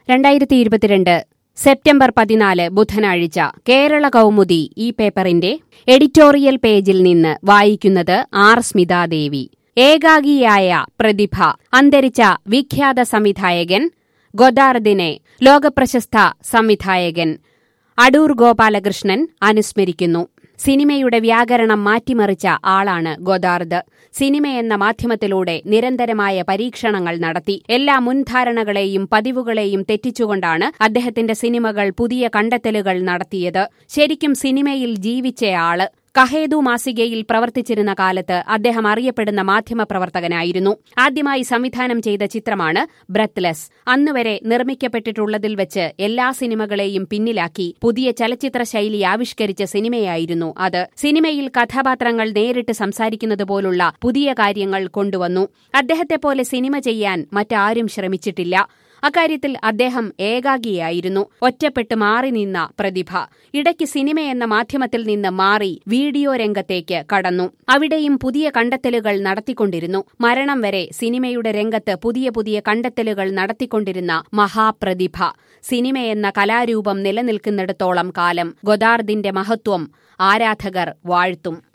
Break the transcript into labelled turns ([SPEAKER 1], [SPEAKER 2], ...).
[SPEAKER 1] രണ്ടായിരത്തി ഇരുപത്തിരണ്ട് സെപ്റ്റംബർ പതിനാല് ബുധനാഴ്ച കേരള കൗമുദി ഈ പേപ്പറിന്റെ എഡിറ്റോറിയൽ പേജിൽ നിന്ന് വായിക്കുന്നത് ആർ സ്മിതാദേവി ഏകാഗിയായ പ്രതിഭ അന്തരിച്ച വിഖ്യാത സംവിധായകൻ ഗൊദാർദിനെ ലോകപ്രശസ്ത സംവിധായകൻ അടൂർ ഗോപാലകൃഷ്ണൻ അനുസ്മരിക്കുന്നു സിനിമയുടെ വ്യാകരണം മാറ്റിമറിച്ച ആളാണ് ഗോദാർദ് സിനിമയെന്ന മാധ്യമത്തിലൂടെ നിരന്തരമായ പരീക്ഷണങ്ങൾ നടത്തി എല്ലാ മുൻധാരണകളെയും പതിവുകളെയും തെറ്റിച്ചുകൊണ്ടാണ് അദ്ദേഹത്തിന്റെ സിനിമകൾ പുതിയ കണ്ടെത്തലുകൾ നടത്തിയത് ശരിക്കും സിനിമയിൽ ജീവിച്ചയാള് കഹേതു മാസികയിൽ പ്രവർത്തിച്ചിരുന്ന കാലത്ത് അദ്ദേഹം അറിയപ്പെടുന്ന മാധ്യമപ്രവർത്തകനായിരുന്നു ആദ്യമായി സംവിധാനം ചെയ്ത ചിത്രമാണ് ബ്രത്ത്ലെസ് അന്നുവരെ നിർമ്മിക്കപ്പെട്ടിട്ടുള്ളതിൽ വെച്ച് എല്ലാ സിനിമകളെയും പിന്നിലാക്കി പുതിയ ചലച്ചിത്ര ശൈലി ആവിഷ്കരിച്ച സിനിമയായിരുന്നു അത് സിനിമയിൽ കഥാപാത്രങ്ങൾ നേരിട്ട് സംസാരിക്കുന്നത് പോലുള്ള പുതിയ കാര്യങ്ങൾ കൊണ്ടുവന്നു അദ്ദേഹത്തെപ്പോലെ സിനിമ ചെയ്യാൻ മറ്റാരും ശ്രമിച്ചിട്ടില്ല അക്കാര്യത്തിൽ അദ്ദേഹം ഏകാഗിയായിരുന്നു ഒറ്റപ്പെട്ട് മാറി നിന്ന പ്രതിഭ ഇടയ്ക്ക് സിനിമ എന്ന മാധ്യമത്തിൽ നിന്ന് മാറി വീഡിയോ രംഗത്തേക്ക് കടന്നു അവിടെയും പുതിയ കണ്ടെത്തലുകൾ നടത്തിക്കൊണ്ടിരുന്നു മരണം വരെ സിനിമയുടെ രംഗത്ത് പുതിയ പുതിയ കണ്ടെത്തലുകൾ നടത്തിക്കൊണ്ടിരുന്ന മഹാപ്രതിഭ സിനിമ എന്ന കലാരൂപം നിലനിൽക്കുന്നിടത്തോളം കാലം ഗൊദാർദിന്റെ മഹത്വം ആരാധകർ വാഴ്ത്തും